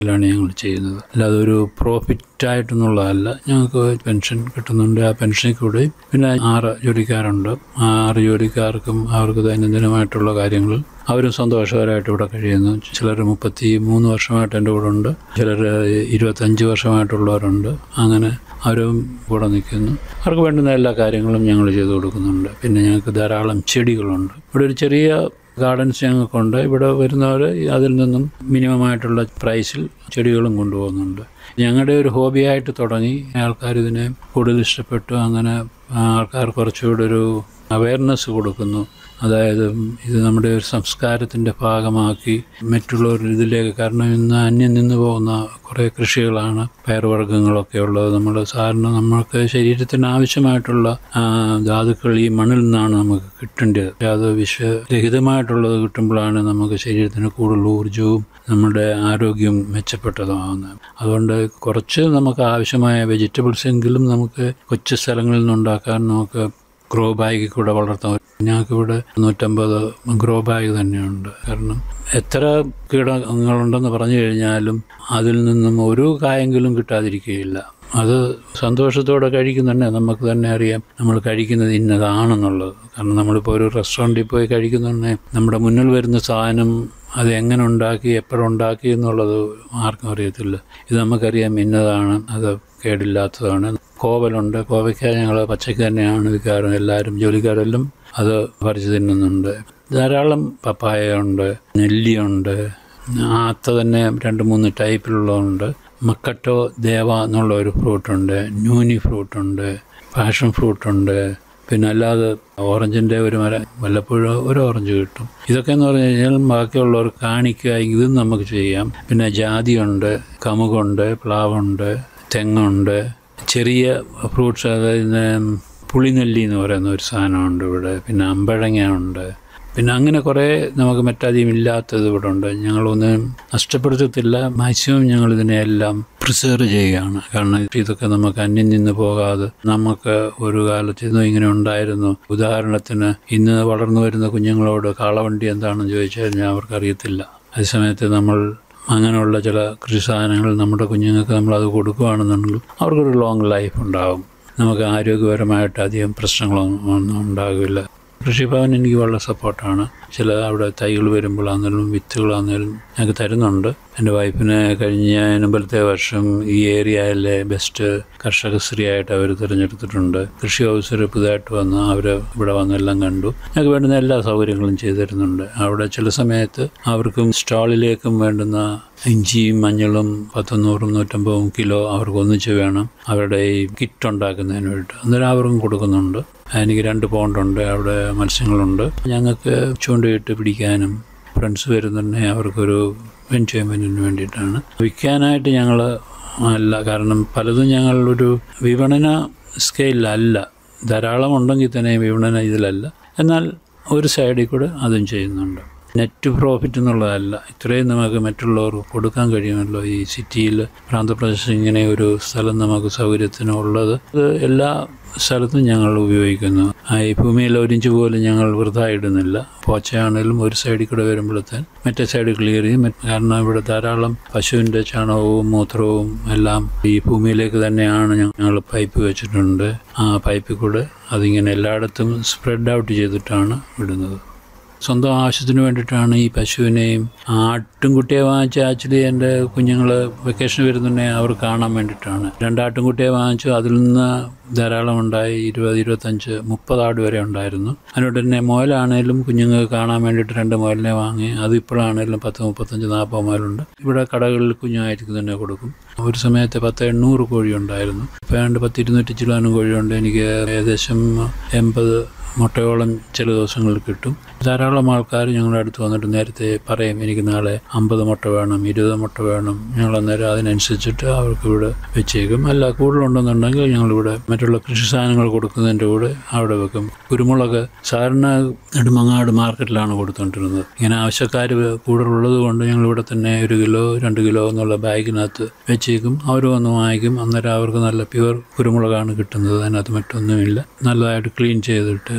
ാണ് ഞങ്ങൾ ചെയ്യുന്നത് അല്ലാതെ ഒരു പ്രോഫിറ്റ് ആയിട്ടെന്നുള്ളതല്ല ഞങ്ങൾക്ക് പെൻഷൻ കിട്ടുന്നുണ്ട് ആ പെൻഷനിൽ കൂടി പിന്നെ ആറ് ജോലിക്കാരുണ്ട് ആ ആറ് ജോലിക്കാർക്കും അവർക്ക് ദൈനംദിനമായിട്ടുള്ള കാര്യങ്ങൾ അവരും സന്തോഷകരമായിട്ട് ഇവിടെ കഴിയുന്നു ചിലർ മുപ്പത്തി മൂന്ന് വർഷമായിട്ട് എൻ്റെ കൂടെ ഉണ്ട് ചിലർ ഇരുപത്തഞ്ച് വർഷമായിട്ടുള്ളവരുണ്ട് അങ്ങനെ അവരും കൂടെ നിൽക്കുന്നു അവർക്ക് വേണ്ടുന്ന എല്ലാ കാര്യങ്ങളും ഞങ്ങൾ ചെയ്തു കൊടുക്കുന്നുണ്ട് പിന്നെ ഞങ്ങൾക്ക് ധാരാളം ചെടികളുണ്ട് ഇവിടെ ഒരു ചെറിയ ഗാർഡൻസ് ഞങ്ങൾക്കുണ്ട് ഇവിടെ വരുന്നവർ അതിൽ നിന്നും മിനിമമായിട്ടുള്ള പ്രൈസിൽ ചെടികളും കൊണ്ടുപോകുന്നുണ്ട് ഞങ്ങളുടെ ഒരു ഹോബിയായിട്ട് തുടങ്ങി ആൾക്കാർ ഇതിനെ കൂടുതൽ ഇഷ്ടപ്പെട്ടു അങ്ങനെ ആൾക്കാർ കുറച്ചുകൂടെ ഒരു അവയർനെസ് കൊടുക്കുന്നു അതായത് ഇത് നമ്മുടെ ഒരു സംസ്കാരത്തിൻ്റെ ഭാഗമാക്കി മറ്റുള്ളവർ ഇതിലേക്ക് കാരണം ഇന്ന് അന്യം നിന്ന് പോകുന്ന കുറേ കൃഷികളാണ് പയറുവർഗ്ഗങ്ങളൊക്കെ ഉള്ളത് നമ്മൾ സാധാരണ നമ്മൾക്ക് ശരീരത്തിന് ആവശ്യമായിട്ടുള്ള ആ, ധാതുക്കൾ ഈ മണ്ണിൽ നിന്നാണ് നമുക്ക് കിട്ടേണ്ടത് അത് വിഷരഹിതമായിട്ടുള്ളത് കിട്ടുമ്പോഴാണ് നമുക്ക് ശരീരത്തിന് കൂടുതൽ ഊർജവും നമ്മുടെ ആരോഗ്യം മെച്ചപ്പെട്ടതാകുന്നത് അതുകൊണ്ട് കുറച്ച് നമുക്ക് ആവശ്യമായ വെജിറ്റബിൾസ് എങ്കിലും നമുക്ക് കൊച്ചു സ്ഥലങ്ങളിൽ നിന്നുണ്ടാക്കാൻ നമുക്ക് ഗ്രോ ബാഗിൽ കൂടെ വളർത്താം ഞങ്ങൾക്കിവിടെ നൂറ്റമ്പത് ഗ്രോ ബാഗ് തന്നെയുണ്ട് കാരണം എത്ര കീടങ്ങളുണ്ടെന്ന് പറഞ്ഞു കഴിഞ്ഞാലും അതിൽ നിന്നും ഒരു കായെങ്കിലും കിട്ടാതിരിക്കുകയില്ല അത് സന്തോഷത്തോടെ കഴിക്കുന്നുണ്ട് നമുക്ക് തന്നെ അറിയാം നമ്മൾ കഴിക്കുന്നത് ഇന്നതാണെന്നുള്ളത് കാരണം നമ്മളിപ്പോൾ ഒരു റെസ്റ്റോറൻറ്റിൽ പോയി കഴിക്കുന്നുണ്ടെ നമ്മുടെ മുന്നിൽ വരുന്ന സാധനം അത് എങ്ങനെ ഉണ്ടാക്കി എപ്പോഴുണ്ടാക്കി എന്നുള്ളത് ആർക്കും അറിയത്തില്ല ഇത് നമുക്കറിയാം ഇന്നതാണ് അത് കേടില്ലാത്തതാണ് കോവലുണ്ട് കോവയ്ക്ക ഞങ്ങൾ പച്ചയ്ക്ക് തന്നെയാണ് വിൽക്കാറ് എല്ലാവരും ജോലിക്കാരെല്ലാം അത് പറിച്ച് തിന്നുന്നുണ്ട് ധാരാളം പപ്പായ ഉണ്ട് നെല്ലിയുണ്ട് ആത്ത തന്നെ രണ്ട് മൂന്ന് ടൈപ്പിലുള്ളതുണ്ട് മക്കട്ടോ ദേവ എന്നുള്ള ഒരു ഫ്രൂട്ടുണ്ട് ന്യൂനി ഫ്രൂട്ടുണ്ട് പാഷൻ ഫ്രൂട്ടുണ്ട് പിന്നെ അല്ലാതെ ഓറഞ്ചിൻ്റെ ഒരു മരം വല്ലപ്പോഴും ഒരു ഓറഞ്ച് കിട്ടും ഇതൊക്കെ എന്ന് പറഞ്ഞു കഴിഞ്ഞാൽ ബാക്കിയുള്ളവർ കാണിക്കുക ഇതും നമുക്ക് ചെയ്യാം പിന്നെ ജാതിയുണ്ട് കമുകുണ്ട് പ്ലാവുണ്ട് തെങ്ങുണ്ട് ചെറിയ ഫ്രൂട്ട്സ് അതായത് പുളിനെല്ലി എന്ന് പറയുന്ന ഒരു സാധനമുണ്ട് ഇവിടെ പിന്നെ അമ്പഴങ്ങ ഉണ്ട് പിന്നെ അങ്ങനെ കുറേ നമുക്ക് മറ്റധികം ഇല്ലാത്തത് ഇവിടെ ഉണ്ട് ഞങ്ങളൊന്നും നഷ്ടപ്പെടുത്തത്തില്ല മാക്സിമം ഞങ്ങൾ ഇതിനെയെല്ലാം പ്രിസേർവ് ചെയ്യുകയാണ് കാരണം ഇതൊക്കെ നമുക്ക് അന്യം നിന്ന് പോകാതെ നമുക്ക് ഒരു കാലത്ത് ഇന്നും ഇങ്ങനെ ഉണ്ടായിരുന്നു ഉദാഹരണത്തിന് ഇന്ന് വളർന്നു വരുന്ന കുഞ്ഞുങ്ങളോട് കാളവണ്ടി എന്താണെന്ന് ചോദിച്ചു കഴിഞ്ഞാൽ അവർക്കറിയത്തില്ല അതേസമയത്ത് നമ്മൾ അങ്ങനെയുള്ള ചില കൃഷി സാധനങ്ങൾ നമ്മുടെ കുഞ്ഞുങ്ങൾക്ക് നമ്മൾ അത് കൊടുക്കുകയാണെന്നുണ്ടെങ്കിൽ അവർക്കൊരു ലോങ് ലൈഫ് ഉണ്ടാകും നമുക്ക് ആരോഗ്യപരമായിട്ട് അധികം പ്രശ്നങ്ങളൊന്നും ഒന്നും ഉണ്ടാകില്ല കൃഷിഭവൻ എനിക്ക് വളരെ സപ്പോർട്ടാണ് ചില അവിടെ തൈകൾ വരുമ്പോഴാണെങ്കിലും വിത്തുകളാണെങ്കിലും ഞങ്ങൾക്ക് തരുന്നുണ്ട് എൻ്റെ വൈഫിനെ കഴിഞ്ഞ മുമ്പത്തെ വർഷം ഈ ഏരിയയിലെ ബെസ്റ്റ് കർഷകശ്രീ ആയിട്ട് അവർ തിരഞ്ഞെടുത്തിട്ടുണ്ട് കൃഷി ഓഫീസർ പുതുതായിട്ട് വന്ന് അവർ ഇവിടെ വന്നെല്ലാം കണ്ടു ഞങ്ങൾക്ക് വേണ്ടുന്ന എല്ലാ സൗകര്യങ്ങളും ചെയ്തു തരുന്നുണ്ട് അവിടെ ചില സമയത്ത് അവർക്കും സ്റ്റാളിലേക്കും വേണ്ടുന്ന ഇഞ്ചിയും മഞ്ഞളും പത്തുനൂറും നൂറ്റമ്പതും കിലോ അവർക്ക് ഒന്നിച്ച് വേണം അവരുടെ ഈ കിറ്റ് ഉണ്ടാക്കുന്നതിന് വേണ്ടിയിട്ട് അന്നേരം അവർക്കും കൊടുക്കുന്നുണ്ട് എനിക്ക് രണ്ട് പോണ്ടുണ്ട് അവിടെ മത്സ്യങ്ങളുണ്ട് ഞങ്ങൾക്ക് ചൂണ്ടയിട്ട് പിടിക്കാനും ഫ്രണ്ട്സ് വരുന്നുണ്ടെങ്കിൽ അവർക്കൊരു എൻജോയ്മെൻറ്റിന് വേണ്ടിയിട്ടാണ് വിൽക്കാനായിട്ട് ഞങ്ങൾ അല്ല കാരണം പലതും ഞങ്ങൾ ഒരു വിപണന സ്കെയിലല്ല ധാരാളം ഉണ്ടെങ്കിൽ തന്നെ വിപണന ഇതിലല്ല എന്നാൽ ഒരു സൈഡിൽ കൂടെ അതും ചെയ്യുന്നുണ്ട് നെറ്റ് പ്രോഫിറ്റ് എന്നുള്ളതല്ല ഇത്രയും നമുക്ക് മറ്റുള്ളവർക്ക് കൊടുക്കാൻ കഴിയുമല്ലോ ഈ സിറ്റിയിൽ പ്രാന്തപ്രദേശം ഇങ്ങനെ ഒരു സ്ഥലം നമുക്ക് സൗകര്യത്തിന് ഉള്ളത് അത് എല്ലാ സ്ഥലത്തും ഞങ്ങൾ ഉപയോഗിക്കുന്നു ആ ഈ ഭൂമിയിൽ ഒരിഞ്ച് പോലും ഞങ്ങൾ വൃഥാ ഇടുന്നില്ല പോച്ചയാണെങ്കിലും ഒരു സൈഡിൽ കൂടെ വരുമ്പോഴത്തേൻ മറ്റേ സൈഡ് ക്ലിയർ ചെയ്യും മറ്റ് കാരണം ഇവിടെ ധാരാളം പശുവിൻ്റെ ചാണകവും മൂത്രവും എല്ലാം ഈ ഭൂമിയിലേക്ക് തന്നെയാണ് ഞങ്ങൾ പൈപ്പ് വെച്ചിട്ടുണ്ട് ആ പൈപ്പിൽ കൂടെ അതിങ്ങനെ എല്ലായിടത്തും സ്പ്രെഡ് ഔട്ട് ചെയ്തിട്ടാണ് വിടുന്നത് സ്വന്തം ആവശ്യത്തിന് വേണ്ടിയിട്ടാണ് ഈ പശുവിനെയും ആട്ടുംകുട്ടിയെ വാങ്ങിച്ച ആക്ച്വലി എൻ്റെ കുഞ്ഞുങ്ങൾ വെക്കേഷൻ വരുന്നുണ്ടെങ്കിൽ അവർ കാണാൻ വേണ്ടിയിട്ടാണ് രണ്ടാട്ടുംകുട്ടിയെ വാങ്ങിച്ചു അതിൽ നിന്ന് ധാരാളം ഉണ്ടായി ഇരുപത് ഇരുപത്തഞ്ച് മുപ്പത് ആട് വരെ ഉണ്ടായിരുന്നു അതിനോട് തന്നെ മുയലാണേലും കുഞ്ഞുങ്ങൾക്ക് കാണാൻ വേണ്ടിയിട്ട് രണ്ട് മുയലിനെ വാങ്ങി അത് ഇപ്പോഴാണേലും പത്ത് മുപ്പത്തഞ്ച് നാൽപ്പത് മുയലുണ്ട് ഇവിടെ കടകളിൽ കുഞ്ഞായിരിക്കും തന്നെ കൊടുക്കും ഒരു സമയത്ത് പത്ത് എണ്ണൂറ് കോഴി ഉണ്ടായിരുന്നു ഇപ്പോൾ ഏതാണ്ട് പത്ത് ഇരുന്നൂറ്റി ചിലാനും കോഴിയുണ്ട് എനിക്ക് ഏകദേശം എൺപത് മുട്ടയോളം ചില ദിവസങ്ങളിൽ കിട്ടും ധാരാളം ആൾക്കാർ ഞങ്ങളുടെ അടുത്ത് വന്നിട്ട് നേരത്തെ പറയും എനിക്ക് നാളെ അമ്പത് മുട്ട വേണം ഇരുപത് മുട്ട വേണം ഞങ്ങൾ അന്നേരം അതിനനുസരിച്ചിട്ട് അവർക്ക് ഇവിടെ വെച്ചേക്കും അല്ല കൂടുതലുണ്ടെന്നുണ്ടെങ്കിൽ ഞങ്ങളിവിടെ മറ്റുള്ള കൃഷി സാധനങ്ങൾ കൊടുക്കുന്നതിൻ്റെ കൂടെ അവിടെ വെക്കും കുരുമുളക് സാധാരണ നെടുമങ്ങാട് മാർക്കറ്റിലാണ് കൊടുത്തുകൊണ്ടിരുന്നത് ഇങ്ങനെ ആവശ്യക്കാർ കൂടുതലുള്ളത് കൊണ്ട് ഞങ്ങളിവിടെ തന്നെ ഒരു കിലോ രണ്ട് കിലോ എന്നുള്ള ബാഗിനകത്ത് വെച്ചേക്കും അവർ വന്ന് വാങ്ങിക്കും അന്നേരം അവർക്ക് നല്ല പ്യുവർ കുരുമുളകാണ് കിട്ടുന്നത് അതിനകത്ത് മറ്റൊന്നുമില്ല നല്ലതായിട്ട് ക്ലീൻ ചെയ്തിട്ട്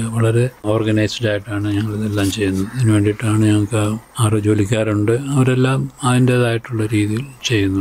വളരെ ഓർഗനൈസ്ഡ് ആയിട്ടാണ് ഞങ്ങൾ ഇതെല്ലാം ചെയ്യുന്നത് ഇതിന് വേണ്ടിയിട്ടാണ് ഞങ്ങൾക്ക് ആറ് ജോലിക്കാരുണ്ട് അവരെല്ലാം അതിൻ്റേതായിട്ടുള്ള രീതിയിൽ ചെയ്യുന്നു